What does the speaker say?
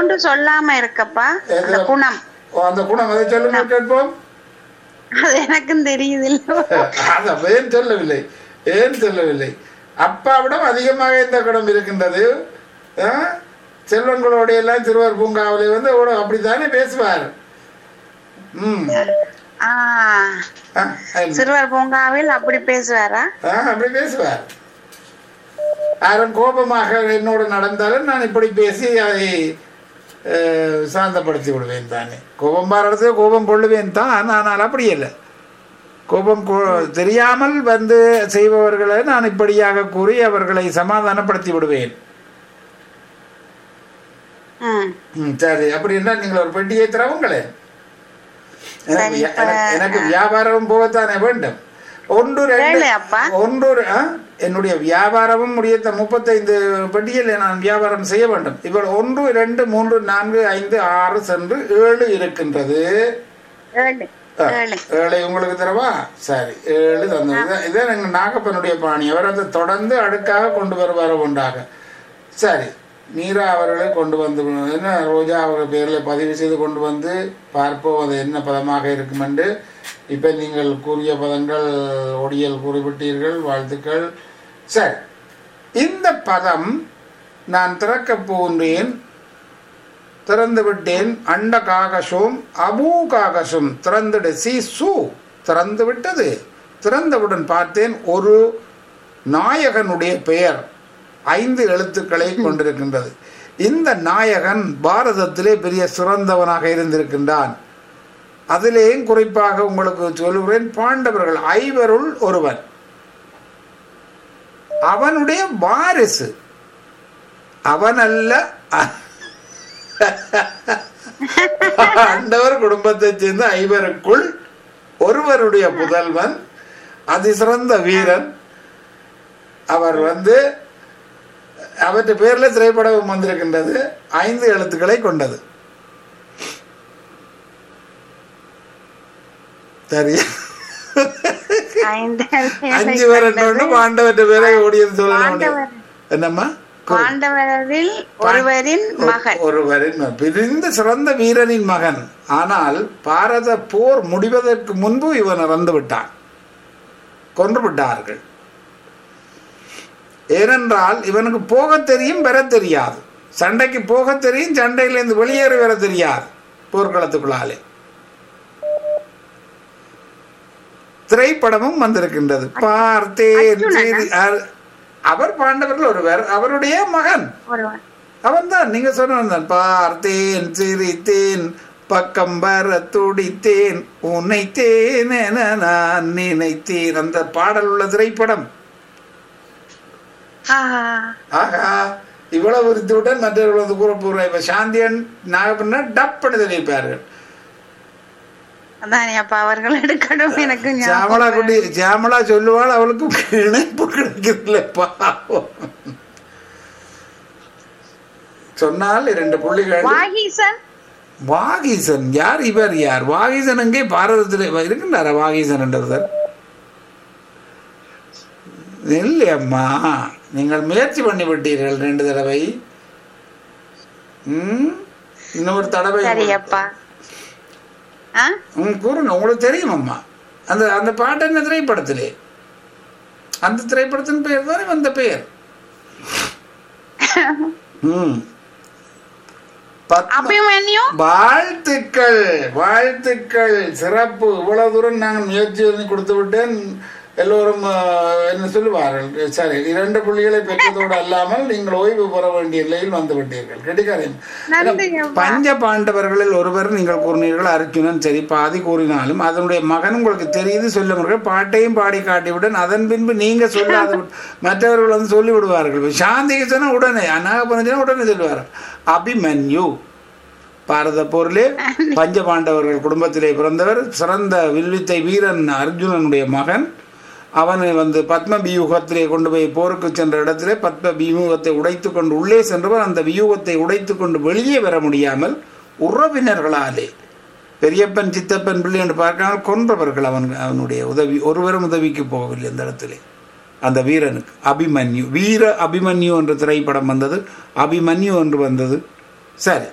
இன்னொன்று சொல்லாம இருக்கப்பா அந்த குணம் ஓ, அந்த குணம் அதை சொல்லுங்க கேட்போம் அது எனக்கும் தெரியுது இல்ல அது ஏன் சொல்லவில்லை ஏன் சொல்லவில்லை அப்பாவிடம் அதிகமாக இந்த குணம் இருக்கின்றது ஆ? செல்வங்களோட எல்லாம் சிறுவர் பூங்காவிலே வந்து அவ்வளவு அப்படித்தானே பேசுவார் ம் ஆ ஆ, என்ன? சிறுவர் பூங்காவில் அப்படி பேசுவாரா ஆ, அப்படி பேசுவார் யாரும் கோபமாக என்னோடு நடந்தாலும் நான் இப்படி பேசி அதை அஹ், சாந்தப்படுத்தி விடுவேன் தானே கோபம் பாடுறது கோபம் கொள்ளுவேன் தான் ஆனால் அப்படி இல்லை கோபம் கொ- தெரியாமல் வந்து செய்பவர்களை நான் இப்படியாக கூறி அவர்களை சமாதானப்படுத்தி விடுவேன் ம் ம், சரி அப்படி என்றால் நீங்கள் ஒரு பெட்டியை திறவுங்களேன் எனக்கு சரி, வியா- இப்ப- எனக்கு- எனக்கு வியாபாரம் போகத்தானே வேண்டும் ஒன்று ரெண்டு கேளு அப்பா. ஒன்று ரெ- ஆ? என்னுடைய வியாபாரமும் முடிய முப்பத்தைந்து பெட்டியில் நான் வியாபாரம் செய்ய வேண்டும் இப்போ ஒன்று ரெண்டு மூன்று நான்கு ஐந்து ஆறு சென்று ஏழு இருக்கின்றது ஏழு ஆ, ஏழு ஏழை உங்களுக்கு தரவா சரி ஏழு தந்தது இதான் இதான் எங்கள் நாகப்பனுடைய பாணி அவர் அதை தொடர்ந்து அடுக்காக கொண்டு வருவார் உண்டாக சரி மீரா அவர்களை கொண்டு வந்து என்ன ரோஜா அவர்கள் பேரில் பதிவு செய்து கொண்டு வந்து பார்ப்போம் அது என்ன பதமாக இருக்கும் என்று இப்போ நீங்கள் கூறிய பதங்கள் ஒடியல் கூறிவிட்டீர்கள் வாழ்த்துக்கள் சரி இந்த பதம் நான் திறக்கப் போகின்றேன் திறந்து விட்டேன் அண்ட காகசம் அபூ காகசம் திறந்துடு சி சு திறந்து விட்டது திறந்தவுடன் பார்த்தேன் ஒரு நாயகனுடைய பெயர் ஐந்து எழுத்துக்களை கொண்டிருக்கின்றது இந்த நாயகன் பாரதத்திலே பெரிய சிறந்தவனாக இருந்திருக்கின்றான் அதிலேயும் குறிப்பாக உங்களுக்கு சொல்லுகிறேன் பாண்டவர்கள் ஐவருள் ஒருவன் அவனுடைய வாரிசு அவன் அல்ல ஆண்டவர் குடும்பத்தைச் சேர்ந்த ஐவருக்குள் ஒருவருடைய புதல்வன் அதிசிறந்த வீரன் அவர் வந்து அவற்றை பேர்ல திரைப்படம் வந்திருக்கின்றது ஐந்து எழுத்துக்களை கொண்டது சரி ஐந்து அஞ்சு பேர் என்னொன்று பாண்டவற்ற பேரை ஓடியது சொல்லலாம் பாண்டவர். என்னம்மா பாண்டவரில் ஒருவரின் மகன் ஒருவரின் மகன். பிரிந்த சிறந்த வீரனின் மகன் ஆனால் பாரத போர் முடிவதற்கு முன்பு இவன் இறந்து விட்டான் கொன்று விட்டார்கள் ஏனென்றால் இவனுக்கு போக தெரியும் வர தெரியாது சண்டைக்கு போக தெரியும் சண்டையிலிருந்து வெளியேறி வர தெரியாது போர்க்களத்துக்குள்ளாலே திரைப்படமும் வந்திருக்கின்றது பார்த்தேன் செய்தி அ- அவர் பாண்டவர்கள் ஒருவர் அவருடைய மகன் ஒருவன் அவன்தான் நீங்க சொன்னவன் பார்த்தேன் சிரித்தேன் பக்கம் வர துடித்தேன் உன்னைத்தேன் என நான் நினைத்தேன் அந்த பாடல் உள்ள திரைப்படம் ஆஹா. ஆகா இவ்வளவு விருத்துடன் மற்றவர்கள் வந்து கூற போற இப்ப சாந்தியன் நாகப்பண்ண டப்புன்னு தெரிவிப்பார்கள் அதானே அப்ப அவர்கள் எடுக்கணும் எனக்கு ஜாமலா ஞாபகம் குட்டி ஜாமலா சொல்லுவாள் அவளுக்கு இணைப்பு கிடைக்கல பாவம் சொன்னால் இரண்டு புள்ளிகள் வாகீசன் வாகீசன் யார் இவர் யார் வாகீசன் அங்கே பாரதத்தில் இருக்கின்றாரா வாகீசன் என்றவர் இல்லை அம்மா நீங்கள் முயற்சி பண்ணி விட்டீர்கள் ரெண்டு தடவை ம் இன்னொரு தடவை சரி அப்பா ஆ ம் கூறுங்க உங்களுக்கு தெரியும் அம்மா அந்த அந்த பாட்டு என்ன திரைப்படத்திலே அந்த திரைப்படத்தின் பெயர் தானே வந்த பெயர் ம் பத்ம அபிமன்யு வாழ்த்துக்கள் வாழ்த்துக்கள் சிறப்பு இவ்வளவு தூரம் நாங்கள் முயற்சி பண்ணி கொடுத்து விட்டேன் எல்லோரும் ஆஹ், என்ன சொல்லுவார்கள் சரி இரண்டு புள்ளிகளை பெற்றதோடு அல்லாமல் நீங்கள் ஓய்வு பெற வேண்டிய நிலையில் வந்து விட்டீர்கள் கெட்டிக்காரன் நன்றி அப்பா. பஞ்ச பாண்டவர்களில் ஒருவர் நீங்கள் கூறினீர்கள் அர்ஜுனன் சரி பாதி கூறினாலும் அதனுடைய மகன் உங்களுக்கு தெரியுது சொல்லுங்கள் பாட்டையும் பாடி காட்டிவிடன் அதன் பின்பு நீங்க சொல்லாத விட்டு- மற்றவர்கள் வந்து சொல்லி விடுவார்கள் சாந்திக்கு சொன்னா உடனே அநாகபனஜனா உடனே சொல்லுவார்கள் அபிமன்யு பாரத போரிலே பஞ்ச பாண்டவர்கள் குடும்பத்திலே பிறந்தவர் சிறந்த வில்வித்தை வீரன் அர்ஜுனனுடைய மகன் அவனை வந்து பத்ம வியூகத்திலே கொண்டு போய் போருக்கு சென்ற இடத்திலே பத்ம வியூகத்தை உடைத்து கொண்டு உள்ளே சென்றவர் அந்த வியூகத்தை உடைத்து கொண்டு வெளியே வர முடியாமல் உறவினர்களாலே பெரியப்பன் சித்தப்பன் பிள்ளை என்று பார்க்காமல் கொன்றவர்கள் அவன் அவனுடைய உதவி ஒருவரும் உதவிக்கு போகவில்லை அந்த இடத்திலே அந்த வீரனுக்கு அபிமன்யு வீர அபிமன்யு என்ற திரைப்படம் வந்தது அபிமன்யு என்று வந்தது சரி